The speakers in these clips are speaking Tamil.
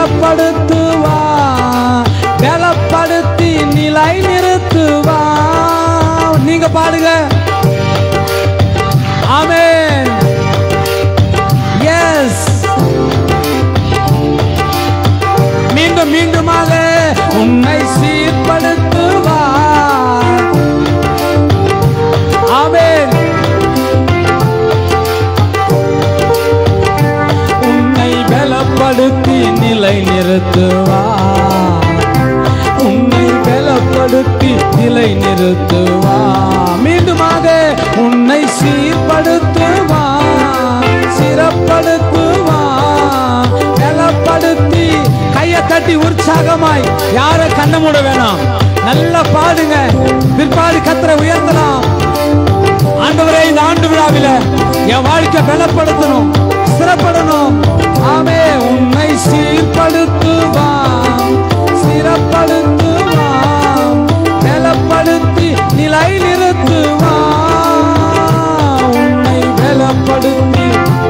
சிறப்படுத்துவா பலப்படுத்தி நிலை நிறுத்துவா நீங்க பாடுங்க ஆமென் எஸ் மீண்டும் மீண்டுமாக உன்னை சீர்படுத்துவார் ஆமென் உன்னை பலப்படுத்தி நிலை நிறுத்துவார் உன்னை பலப்படுத்தி நிலை நிறுத்துவார் மீண்டுமாக உன்னை சீர்படுத்துவார் சிறப்படுத்துவார் பலப்படுத்தி கையை தட்டி உற்சாகமாய் யார கண்ண மூட வேணாம் நல்லா பாடுங்க பிற்பாடு கத்தரை உயர்த்தலாம் ஆண்டவரே இந்த ஆண்டு விழாவில என் வாழ்க்கை பலப்படுத்தணும் சிறப்படணும் ஆமே உன்னை சீர்படுத்துவான் சிறப்படுத்துவான் பலப்படுத்தி நிலை நிறுத்துவான் உன்னை பலப்படுத்தி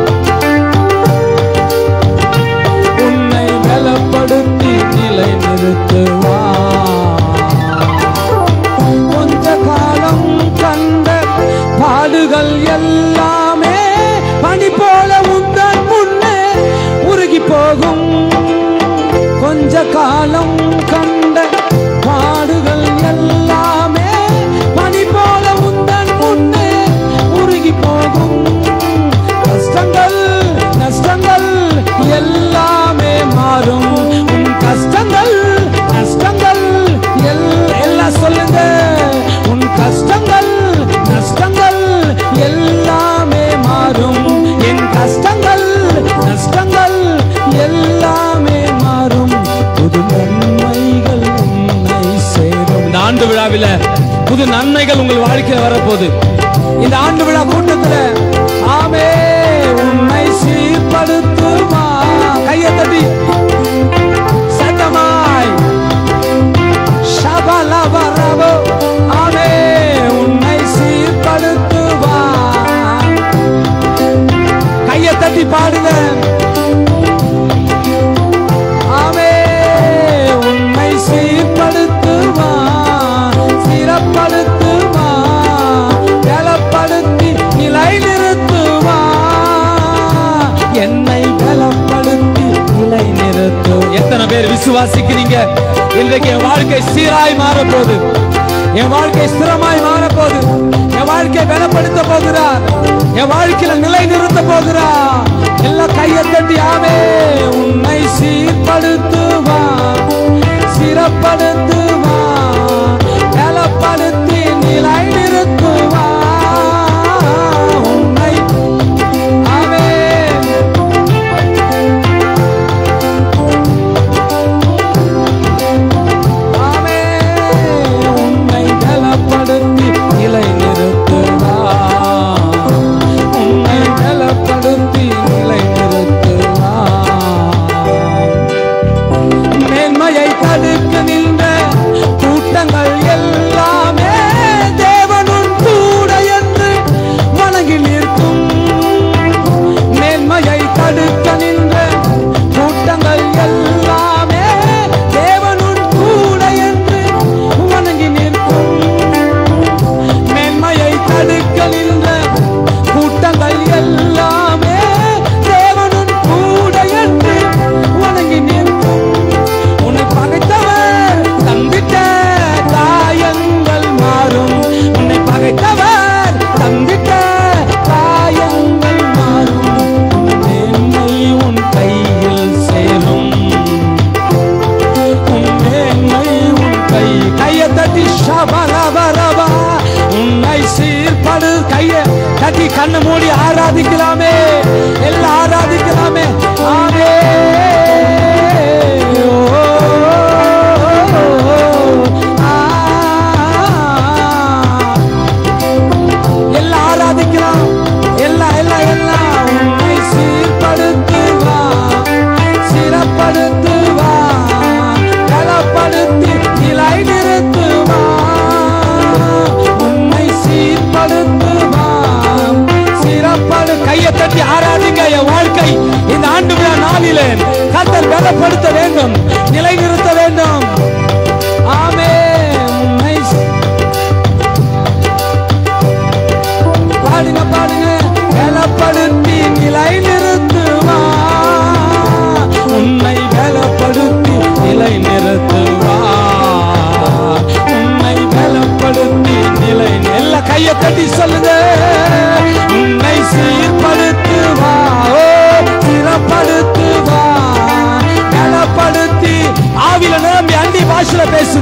உன்னை பலப்படுத்தி நிலை நிறுத்துவான் கொஞ்ச காலம் கண்ட பாடுகள் எல்லாமே பனி போல உந்தன் முன்னே உருகி போகும் கொஞ்ச காலம் கண்ட பாடுகள் எல்லாமே பனி போல உந்தன் முன்னே உருகி போகும் கஷ்டங்கள் நஷ்டங்கள் எல்லாமே மாறும் உன் கஷ்டங்கள் நஷ்டங்கள் எல்- எல்லாம் சொல்லுங்க உன் கஷ்டங்கள் நஷ்டங்கள் எல்லாமே மாறும் என் கஷ்டங்கள் நஷ்டங்கள் எல்லாமே மாறும் புது நன்மைகள் உன்னை சேரும் இந்த ஆண்டு விழாவில புது நன்மைகள் உங்கள் வாழ்க்கையில் வரப்போகுது இந்த ஆண்டு விழா கூட்டத்துல ஆமே உன்னை சீர்படுத்துமா கையை தட்டி சத்தமாய் ஷபலபரபோ ஆமே உன்னை சீர்படுத்துவா கையை தட்டி பாடுங்க ஆமே உன்னை சீர்படுத்துவா சிறப்படுத்துவா பலப்படுத்தி நிலை நிறுத்துவா என்னை பலப்படுத்தி நிலை நிறுத்து எத்தனை பேர் விசுவாசிக்கிறீங்க இன்றைக்கு என் வாழ்க்கை சீராய் மாறப்போகுது என் வாழ்க்கை ஸ்திரமாய் மாறப்போகுது என் வாழ்க்கை பலப்படுத்த போகிறார் என் வாழ்க்கையில நிலை நிறுத்த போகிறார் எல்லாம் கையை தட்டி ஆமே உன்னை சீர்படுத்துவா சிறப்படுத்துவா பலப்படுத்தி நிலை நிறுத்துவா உன்னை ஆமென் ஆமே உன்னை பலப்படுத்தி நிலை நிறுத்துவா உன்னை பலப்படுத்தி நிலை நிறுத்துவா மேன்மையை தடுக்க நின்ற கூட்டங்கள் எல்லாமே தேவனும் கூட என்று வணங்கி நிற்கும் மேன்மையை தடுக்க நின்ற கூட்டங்கள் எல்லாமே தேவனும் கூட என்று வணங்கி நிற்கும் மேன்மையை தடுக்க நின்ற கூட்டங்கள் எல்லாமே தேவனும் கூட என்று வணங்கி நிற்கும் உன்னை பகைத்தவர் தந்திட்ட காயங்கள் மாறும் உன்னை பகைத்தவர் தந்திட்ட காயங்கள் மாறும் உன் மேன்மை உன் கையில் சேரும் உன் மேன்மை உன் கை கையை தட்டி ஷபலபரபா உன்னை சீர்படு கையை தட்டி கண்ணு மூடி ஆராதிக்கலாமே எல்லாம் ஆராதிக்கலாமே ஆமே எல்லாம் ஆராதிக்கலாம் எல்லாம் எல்லாம் எல்லாம் உன்னை சீர்படுத்துவா சிறப்படுத்துவா பலப்படுத்தி நிலை நிறுத்துவா உன்னை சீர்படுத்துவா சிறப்படு கையை தட்டி ஆராதிங்க என் வாழ்க்கை இந்த ஆண்டு விழா நாளிலே கத்தர் பலப்படுத்த வேண்டும்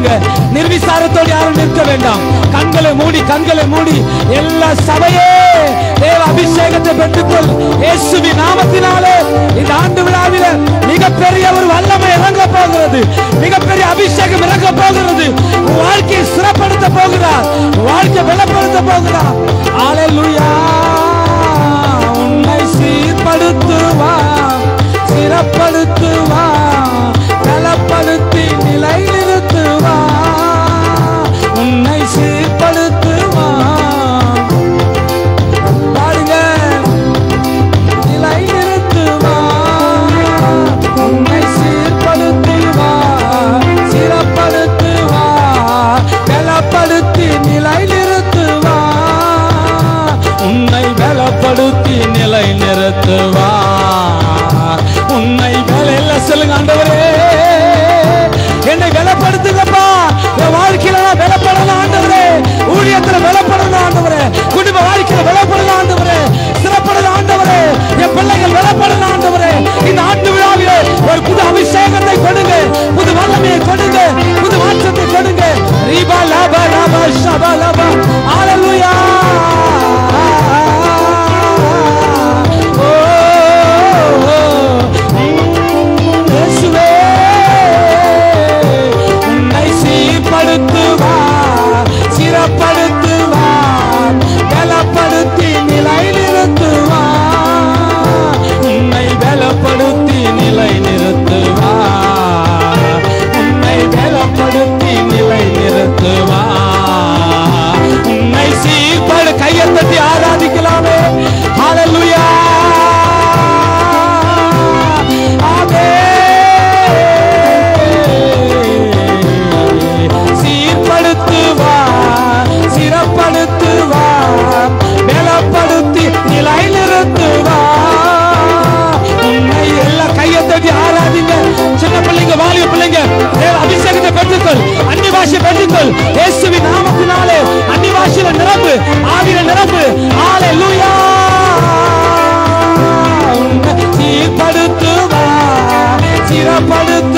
கொடுங்க நிர்விசாரத்தோடு யாரும் நிற்க வேண்டாம் கண்களை மூடி கண்களை மூடி எல்லா சபையே தேவ அபிஷேகத்தை பெற்றுக்கொள் இயேசுவின் நாமத்தினாலே இந்த ஆண்டு விழாவில மிகப்பெரிய ஒரு வல்லமை இறங்க போகிறது மிகப்பெரிய அபிஷேகம் இறங்க போகிறது உன் வாழ்க்கையை சிறப்படுத்த போகிறார் உன் வாழ்க்கையை பலப்படுத்த போகிறார் ஹalleluya உன்னை சீர்படுத்துவார் சிறப்படுத்துவார் பலப்படுத்தி நிலைநிறுத்துவார் உன்னை சீர்படுத்துவார் பாருங்க நிலைநிறுத்துவார் உன்னை சீர்படுத்துவார் சிறப்படுத்துவார் பலப்படுத்தி நிலைநிறுத்துவார் உன்னை பலப்படுத்தி நிலைநிறுத்துவார் உன்னை வேலையில சொல்லுங்க ஆண்டவரே என்னை பலப்படுத்துங்கப்பா என் வாழ்க்கையில நான் பலப்படணும் ஆண்டவரே ஊழியத்துல பலப்படணும் ஆண்டவரே குடும்ப வாழ்க்கையில பலப்படணும் ஆண்டவரே சிறப்படணும் ஆண்டவரே என் பிள்ளைகள் பலப்படணும் ஆண்டவரே இந்த ஆண்டு விழாவிலே ஒரு புது அபிஷேகத்தை கொடுங்க புது வல்லமையை கொடுங்க புது மாற்றத்தை கொடுங்க ரீபா லாபா லாபா ஷபா லாபா ஹalleluya ஓ ஓ, இயேசுவே உன்னை சீர்படுத்துவார் சிறப்படுத்துவார் பலப்படுத்தி நிலைநிறுத்துவார் உன்னை பலப்படுத்தி நிலைநிறுத்துவார் உன்னை பலப்படுத்தி நிலைநிறுத்துவார் உன்னை சீர்படு கையை தட்டி ஆராதிக்கலாமே ஹalleluya ஆமென் சீர்படுத்துவார் சிறப்படுத்துவார் பலப்படுத்தி நிலைநிறுத்துவார் உன்னை எல்லா கையை தட்டி ஆராதிங்க சின்ன பிள்ளைங்க வாலிய பிள்ளைங்க தேவ அபிஷேகத்தை பெற்றுக்கொள் அன்னி பாஷை பெற்றுக்கொள் இயேசுவின் நாமத்தினாலே அன்னி பாஷையில நிரம்பு ஆவியில நிரம்பு ஹalleluya உன்னை சீர்படுத்துவார் சிறப்படுத்துவார்